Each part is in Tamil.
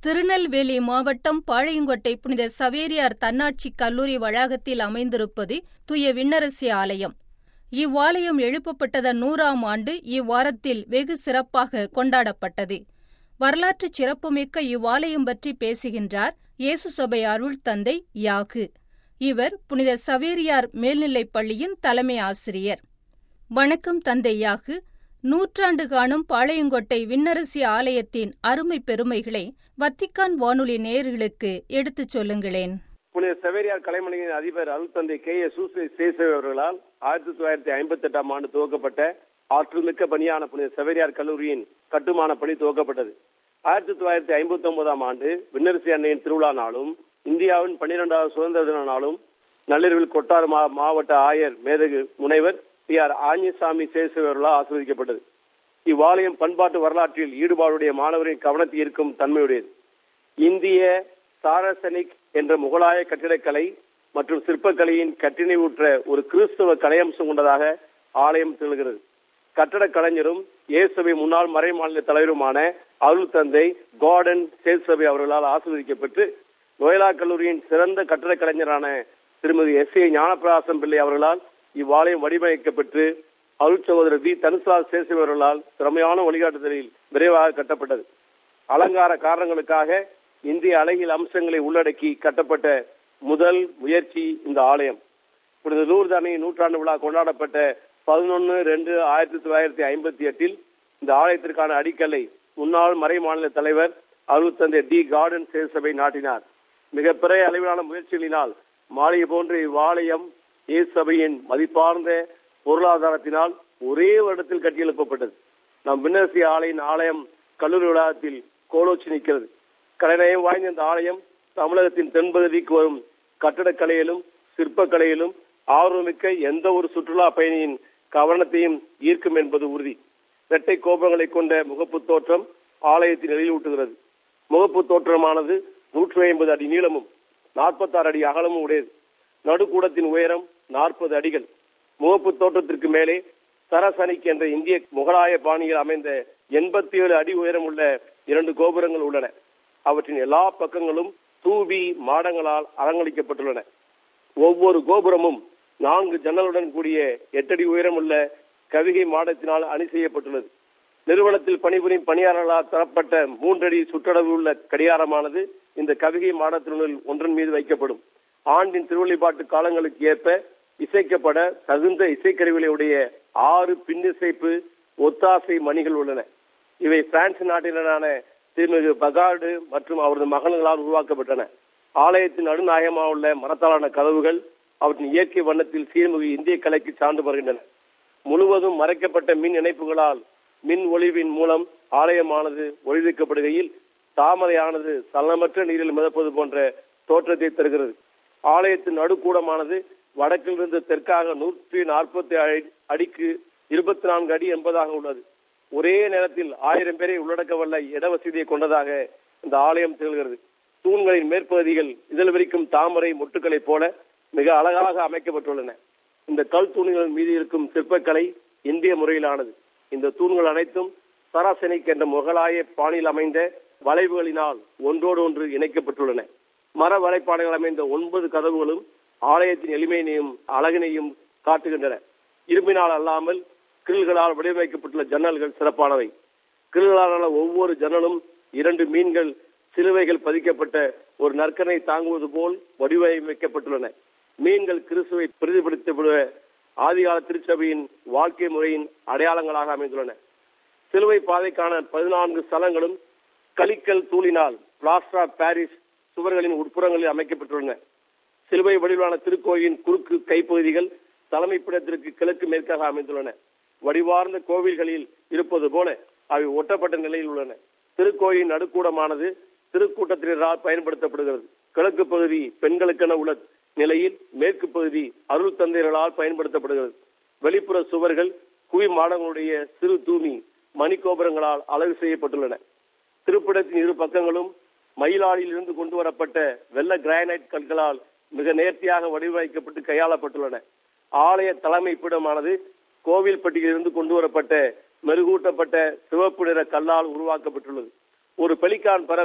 திருநெல்வேலி மாவட்டம் பாளையங்கோட்டை புனித சவேரியார் தன்னாட்சி கல்லூரி வளாகத்தில் அமைந்திருப்பது தூய விண்ணரசி ஆலயம் இவ்வாலயம் எழுப்பப்பட்டதன் நூறாம் ஆண்டு இவ்வாரத்தில் வெகு சிறப்பாக கொண்டாடப்பட்டது வரலாற்று சிறப்புமிக்க இவ்வாலயம் பற்றி பேசுகின்றார் இயேசு சபை அருள் தந்தை யாகு இவர் புனித சவேரியார் மேல்நிலைப் பள்ளியின் தலைமை ஆசிரியர் வணக்கம் தந்தை யாகு நூற்றாண்டு காணும் பாளையங்கோட்டை விண்ணரசி ஆலயத்தின் அருமை பெருமைகளை வத்திக்கான் வானொலி நேயர்களுக்கு எடுத்துச் சொல்லுங்களேன் புனித செவேரியார் கலைமணியின் அதிபர் அருள்தந்தை கே எஸ் சூசை சேசவை அவர்களால் ஆயிரத்தி தொள்ளாயிரத்தி ஐம்பத்தி எட்டாம் ஆண்டு துவக்கப்பட்ட ஆற்றல்மிக்க பணியான புனித செவேரியார் கல்லூரியின் கட்டுமான பணி துவக்கப்பட்டது ஆயிரத்தி தொள்ளாயிரத்தி ஐம்பத்தி ஒன்பதாம் ஆண்டு விண்ணரசி அன்னையின் திருவிழா நாளும் இந்தியாவின் பன்னிரெண்டாவது சுதந்திர தின நாளும் நள்ளிரவில் கொட்டார் மா மாவட்ட ஆயர் மேதகு முனைவர் பி ஆர் ஆஞ்சசாமி சேசவை அவர்களால் ஆசிர்வதிக்கப்பட்டது இவ்வாலயம் பண்பாட்டு வரலாற்றில் ஈடுபாடுடைய மாணவரின் கவனத்தை ஈர்க்கும் தன்மையுடையது இந்திய சாரசனிக் என்ற முகலாய கட்டிடக்கலை மற்றும் சிற்பக்கலையின் கட்டினை ஊற்ற ஒரு கிறிஸ்தவ கலையம்சம் கொண்டதாக ஆலயம் திகழ்கிறது கட்டடக் கலைஞரும் இயேசுவை முன்னாள் மறை மாநில தலைவருமான அருள் தந்தை கார்டன் சேல்சபை அவர்களால் ஆசிர்வதிக்கப்பட்டு நோயலா கல்லூரியின் சிறந்த கட்டடக் கலைஞரான திருமதி எஸ் ஏ ஞானப்பிரகாசம் பிள்ளை அவர்களால் இவ்வாலயம் வடிவமைக்கப்பட்டு அருள் சகோதரர் வி தனுசால் சேசவை அவர்களால் திறமையான வழிகாட்டுதலில் விரைவாக கட்டப்பட்டது அலங்கார காரணங்களுக்காக இந்திய அழகியல் அம்சங்களை உள்ளடக்கி கட்டப்பட்ட முதல் முயற்சி இந்த ஆலயம் புனித லூர்தானி நூற்றாண்டு விழா கொண்டாடப்பட்ட பதினொன்னு ரெண்டு ஆயிரத்தி தொள்ளாயிரத்தி ஐம்பத்தி எட்டில் இந்த ஆலயத்திற்கான அடிக்கல்லை முன்னாள் மறை மாநில தலைவர் அருள் தந்தை டி கார்டன் சேசபை நாட்டினார் மிகப்பெரிய அளவிலான முயற்சிகளினால் மாளிகை போன்ற இவ்வாலயம் இயேசு சபையின் மதிப்பார்ந்த பொருளாதாரத்தினால் ஒரே வருடத்தில் கட்டியெழுப்பப்பட்டது நம் விண்ணரசி ஆலயின் ஆலயம் கல்லூரி வளாகத்தில் கோலோச்சி நிற்கிறது கலைநயம் வாய்ந்த இந்த ஆலயம் தமிழகத்தின் தென்பகுதிக்கு வரும் கட்டடக்கலையிலும் சிற்பக்கலையிலும் ஆர்வமிக்க எந்த ஒரு சுற்றுலா பயணியின் கவனத்தையும் ஈர்க்கும் என்பது உறுதி இரட்டை கோபுரங்களை கொண்ட முகப்பு தோற்றம் ஆலயத்தில் நிலையூட்டுகிறது முகப்பு தோற்றமானது நூற்றி ஐம்பது அடி நீளமும் நாற்பத்தாறு அடி அகலமும் உடையது நடுக்கூடத்தின் உயரம் நாற்பது அடிகள் முகப்பு தோற்றத்திற்கு மேலே சரசனிக் என்ற இந்திய முகலாய பாணியில் அமைந்த எண்பத்தி ஏழு அடி உயரம் உள்ள இரண்டு கோபுரங்கள் உள்ளன அவற்றின் எல்லா பக்கங்களும் தூவி மாடங்களால் அலங்கரிக்கப்பட்டுள்ளன ஒவ்வொரு கோபுரமும் நான்கு ஜன்னலுடன் கூடிய எட்டடி உயரமுள்ள கவிகை மாடத்தினால் அணி செய்யப்பட்டுள்ளது நிறுவனத்தில் பணிபுரியும் பணியாளர்களால் தரப்பட்ட மூன்றடி சுற்றளவு உள்ள கடிகாரமானது இந்த கவிகை மாடத்தினுள் ஒன்றன் மீது வைக்கப்படும் ஆண்டின் திருவள்ளிப்பாட்டு காலங்களுக்கு ஏற்ப இசைக்கப்பட தகுந்த இசைக்கருவிகளை உடைய ஆறு பின்னிசைப்பு ஒத்தாசை மணிகள் உள்ளன இவை பிரான்ஸ் நாட்டினரான திருமிகு பகார்டு மற்றும் அவரது மகன்களால் உருவாக்கப்பட்டன ஆலயத்தின் நடுநாயகமாக உள்ள மரத்தாலான கதவுகள் அவற்றின் இயற்கை வண்ணத்தில் சீர்மிகு இந்திய கலைக்கு சார்ந்து வருகின்றன முழுவதும் மறைக்கப்பட்ட மின் இணைப்புகளால் மின் ஒளிவின் மூலம் ஆலயமானது ஒளிவிக்கப்படுகையில் தாமரையானது சலனமற்ற நீரில் மிதப்பது போன்ற தோற்றத்தை தருகிறது ஆலயத்தின் நடுக்கூடமானது வடக்கிலிருந்து தெற்காக நூற்றி நாற்பத்தி அடிக்கு இருபத்தி நான்கு அடி என்பதாக உள்ளது ஒரே நேரத்தில் ஆயிரம் பேரை உள்ளடக்கவல்ல இடவசதியை கொண்டதாக இந்த ஆலயம் திகழ்கிறது தூண்களின் மேற்பகுதிகள் இதழ் விரிக்கும் தாமரை மொட்டுக்களைப் போல மிக அழகாக அமைக்கப்பட்டுள்ளன இந்த கல் தூண்களின் மீது இருக்கும் சிற்பக்கலை இந்திய முறையிலானது இந்த தூண்கள் அனைத்தும் சராசனிக் என்ற முகலாய பாணியில் அமைந்த வளைவுகளினால் ஒன்றோடு ஒன்று இணைக்கப்பட்டுள்ளன மர வலைப்பாடுகள் அமைந்த ஒன்பது கதவுகளும் ஆலயத்தின் எளிமையினையும் அழகினையும் காட்டுகின்றன இரும்பினால் அல்லாமல் கிரில்களால் வடிவமைக்கப்பட்டுள்ள ஜன்னல்கள் சிறப்பானவை கிரில்களான ஒவ்வொரு ஜன்னலும் இரண்டு மீன்கள் சிலுவைகள் பதிக்கப்பட்ட ஒரு நற்கனை தாங்குவது போல் வடிவமைக்கப்பட்டுள்ளன மீன்கள் கிறிஸ்துவை பிரதிபலித்த ஆதிகால திருச்சபையின் வாழ்க்கை முறையின் அடையாளங்களாக அமைந்துள்ளன சிலுவை பாதைக்கான பதினான்கு ஸ்தலங்களும் கலிக்கல் தூளினால் பிளாஸ்டர் ஆஃப் பாரிஸ் சுவர்களின் உட்புறங்களில் அமைக்கப்பட்டுள்ளன சிலுவை வடிவிலான திருக்கோயிலின் குறுக்கு கைப்பகுதிகள் தலைமைப்பிடத்திற்கு கிழக்கு மேற்காக அமைந்துள்ளன வடிவார்ந்த கோவில்களில் இருப்பது போல அவை ஒட்டப்பட்ட நிலையில் உள்ளன திருக்கோயிலின் நடுக்கூடமானது திருக்கூட்டத்தினரால் பயன்படுத்தப்படுகிறது கிழக்கு பகுதி பெண்களுக்கென உள்ள நிலையில் மேற்கு பகுதி அருள் தந்தையர்களால் பயன்படுத்தப்படுகிறது வெளிப்புற சுவர்கள் குவி மாடங்களுடைய சிறு தூமி மணிக்கோபுரங்களால் அழகு செய்யப்பட்டுள்ளன திருப்பிடத்தின் இரு பக்கங்களும் மயிலாடியில் இருந்து கொண்டு வரப்பட்ட வெள்ள கிரானைட் கற்களால் மிக நேர்த்தியாக வடிவமைக்கப்பட்டு கையாளப்பட்டுள்ளன ஆலய தலைமைப்பிடமானது கோவில்பட்டியிலிருந்து கொண்டு வரப்பட்ட மெருகூட்டப்பட்ட சிவப்பு நிற கல்லால் உருவாக்கப்பட்டுள்ளது ஒரு பெலிக்கான் பறவை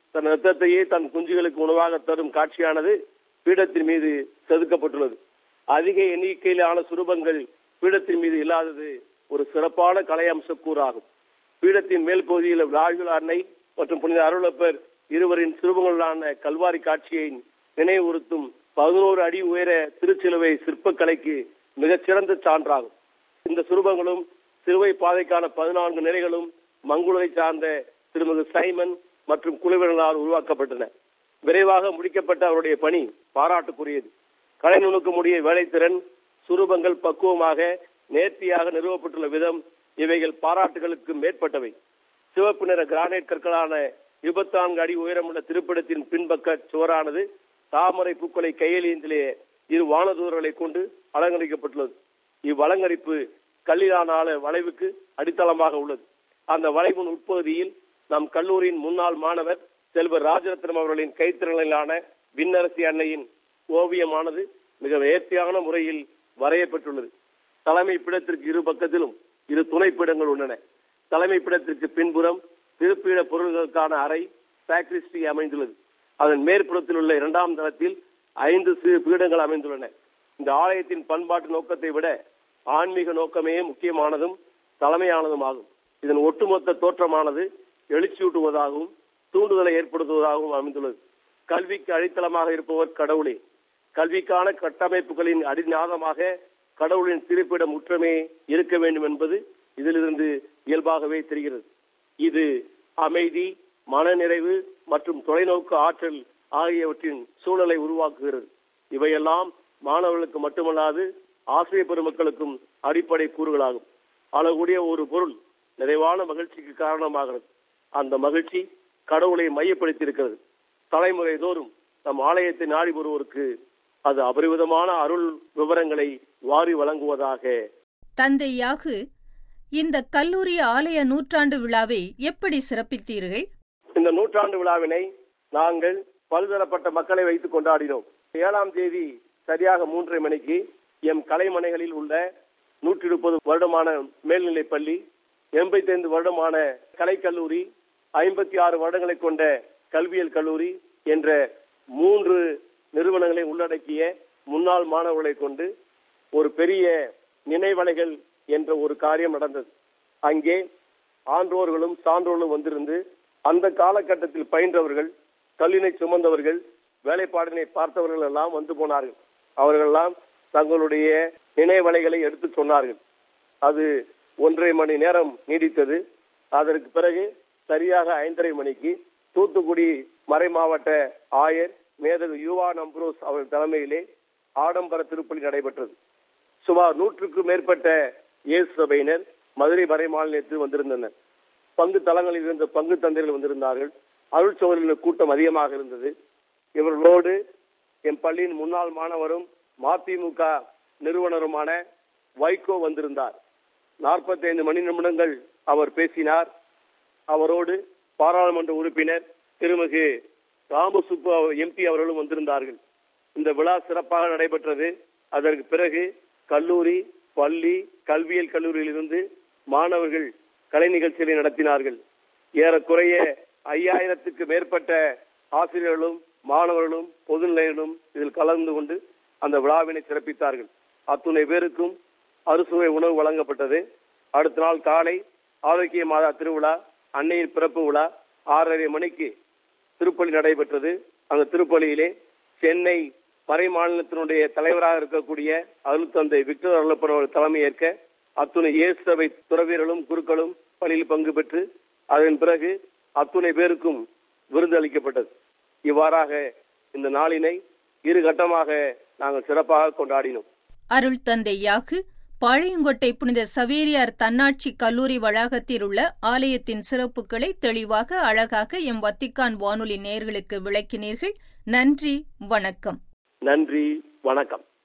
தன் ரத்தத்தையே தன் குஞ்சுகளுக்கு உணவாக தரும் காட்சியானது பீடத்தின் மீது செதுக்கப்பட்டுள்ளது அதிக எண்ணிக்கையிலான சுரூபங்கள் பீடத்தின் மீது இல்லாதது ஒரு சிறப்பான கலை அம்சக்கூறாகும் பீடத்தின் மேல் பகுதியில் ராகுல் அன்னை மற்றும் புனித அருளப்பர் இருவரின் சிறுவங்களான கல்வாரி காட்சியை நினைவுறுத்தும் பதினோரு அடி உயர திருச்சிலுவை சிற்பக்கலைக்கு மிகச்சிறந்த சான்றாகும் இந்த சுரூபங்களும் சிலுவை பாதைக்கான பதினான்கு நிலைகளும் மங்குளரை சார்ந்த திருமதி சைமன் மற்றும் குழுவினரால் உருவாக்கப்பட்டன விரைவாக முடிக்கப்பட்ட அவருடைய பணி பாராட்டுக்குரியது கலை நுணுக்கமுடைய வேலைத்திறன் சுரூபங்கள் பக்குவமாக நேர்த்தியாக நிறுவப்பட்டுள்ள விதம் இவைகள் பாராட்டுகளுக்கு மேற்பட்டவை சிவப்பு நிற கிரானைட் கற்களான இருபத்தி நான்கு அடி உயரமுள்ள திருப்பிடத்தின் பின்பக்க சுவரானது தாமரை பூக்களை கையெழுந்திலே இரு வானதூரர்களை கொண்டு அலங்கரிக்கப்பட்டுள்ளது இவ்வலங்கரிப்பு கல்லிலான வளைவுக்கு அடித்தளமாக உள்ளது அந்த வளைவின் உட்பகுதியில் நம் கல்லூரியின் முன்னாள் மாணவர் செல்வர் ராஜரத்னம் அவர்களின் கைத்திறனிலான விண்ணரசி அன்னையின் ஓவியமானது மிக நேர்த்தியான முறையில் வரையப்பட்டுள்ளது தலைமை பிடத்திற்கு இரு பக்கத்திலும் இரு துணை பீடங்கள் உள்ளன தலைமை பீடத்திற்கு பின்புறம் திருப்பீட பொருள்களுக்கான அறை சாக்ரிஸ்டி அமைந்துள்ளது அதன் மேற்புறத்தில் உள்ள இரண்டாம் தளத்தில் ஐந்து சிறு பீடங்கள் அமைந்துள்ளன இந்த ஆலயத்தின் பண்பாட்டு நோக்கத்தை விட ஆன்மீக நோக்கமே முக்கியமானதும் தலைமையானதும் ஆகும் இதன் ஒட்டுமொத்த தோற்றமானது எழுச்சியூட்டுவதாகவும் தூண்டுதலை ஏற்படுத்துவதாகவும் அமைந்துள்ளது கல்விக்கு அடித்தளமாக இருப்பவர் கடவுளே கல்விக்கான கட்டமைப்புகளின் அடிநாதமாக கடவுளின் திருப்பிட முற்றமே இருக்க வேண்டும் என்பது இதிலிருந்து இயல்பாகவே தெரிகிறது இது அமைதி மனநிறைவு மற்றும் தொலைநோக்கு ஆற்றல் ஆகியவற்றின் சூழலை உருவாக்குகிறது இவையெல்லாம் மாணவர்களுக்கு மட்டுமல்லாது ஆசிரியர் பெருமக்களுக்கும் அடிப்படை கூறுகளாகும் அழகுடைய ஒரு பொருள் நிறைவான மகிழ்ச்சிக்கு காரணமாகிறது அந்த மகிழ்ச்சி கடவுளை மையப்படுத்தி இருக்கிறது தலைமுறை தோறும் நம் ஆலயத்தை நாடி வருவோருக்கு அது அபரிவிதமான அருள் விவரங்களை வாரி வழங்குவதாக தந்தை யாகு இந்த கல்லூரி ஆலய நூற்றாண்டு விழாவை எப்படி சிறப்பித்தீர்கள் இந்த நூற்றாண்டு விழாவினை நாங்கள் பல்தரப்பட்ட மக்களை வைத்து கொண்டாடினோம் ஏழாம் தேதி சரியாக மூன்றரை மணிக்கு எம் கலைமனைகளில் உள்ள நூற்றி முப்பது வருடமான மேல்நிலைப் பள்ளி எண்பத்தி ஐந்து வருடமான கலைக்கல்லூரி ஐம்பத்தி ஆறு வருடங்களை கொண்ட கல்வியல் கல்லூரி என்ற மூன்று நிறுவனங்களை உள்ளடக்கிய முன்னாள் மாணவர்களை கொண்டு ஒரு பெரிய நினைவலைகள் என்ற ஒரு காரியம் நடந்தது அங்கே ஆன்றோர்களும் சான்றோர்களும் வந்திருந்து அந்த காலகட்டத்தில் பயின்றவர்கள் கல்லினை சுமந்தவர்கள் வேலைப்பாடினை பார்த்தவர்கள் எல்லாம் வந்து போனார்கள் அவர்கள் எல்லாம் தங்களுடைய நினைவலைகளை எடுத்து சொன்னார்கள் அது ஒன்றரை மணி நேரம் நீடித்தது அதற்கு பிறகு சரியாக ஐந்தரை மணிக்கு தூத்துக்குடி மறை மாவட்ட ஆயர் மேதகு யுவா நம்ப்ரோஸ் அவர்கள் தலைமையிலே ஆடம்பர திருப்பலி நடைபெற்றது சுமார் நூற்றுக்கும் மேற்பட்ட இயேசு சபையினர் மதுரை மறை மாநிலத்தில் வந்திருந்தனர் பங்கு தளங்களில் இருந்த பங்கு தந்தைகள் வந்திருந்தார்கள் அருள் சோழர்களின் கூட்டம் அதிகமாக இருந்தது இவர்களோடு என் பள்ளியின் முன்னாள் மாணவரும் மதிமுக நிறுவனருமான வைகோ வந்திருந்தார் நாற்பத்தி ஐந்து மணி நிமிடங்கள் அவர் பேசினார் அவரோடு பாராளுமன்ற உறுப்பினர் திருமிகு ராமசுப்பு எம்பி அவர்களும் வந்திருந்தார்கள் இந்த விழா சிறப்பாக நடைபெற்றது அதற்கு பிறகு கல்லூரி பள்ளி கல்வியல் கல்லூரியிலிருந்து மாணவர்கள் கலை நிகழ்ச்சிகளை நடத்தினார்கள் ஏறக்குறைய ஐயாயிரத்துக்கு மேற்பட்ட ஆசிரியர்களும் மாணவர்களும் பொதுநிலையிலும் இதில் கலந்து கொண்டு அந்த விழாவினை சிறப்பித்தார்கள் அத்துணை பேருக்கும் அறுசுவை உணவு வழங்கப்பட்டது அடுத்த நாள் காலை ஆரோக்கிய மாதா திருவிழா அன்னையின் பிறப்பு விழா ஆறரை மணிக்கு திருப்பலி நடைபெற்றது அந்த திருப்பலியிலே சென்னை மறை மாநிலத்தினுடைய தலைவராக இருக்கக்கூடிய அருள் தந்தை விக்டர் அருளப்பன் அவர்கள் தலைமையேற்க அத்துணை இயேசு சபை துறவியர்களும் குருக்களும் பணியில் பங்கு பெற்று அதன் பிறகு அத்துணை பேருக்கும் விருந்து அளிக்கப்பட்டது இவ்வாறாக இந்த நாளினை இரு கட்டமாக நாங்கள் சிறப்பாக கொண்டாடினோம் அருள் தந்தை யாகு பாளையங்கோட்டை புனித சவேரியார் தன்னாட்சி கல்லூரி வளாகத்தில் உள்ள ஆலயத்தின் சிறப்புகளை தெளிவாக அழகாக எம் வத்திக்கான் வானொலி நேயர்களுக்கு விளக்கினீர்கள் நன்றி வணக்கம் நன்றி வணக்கம்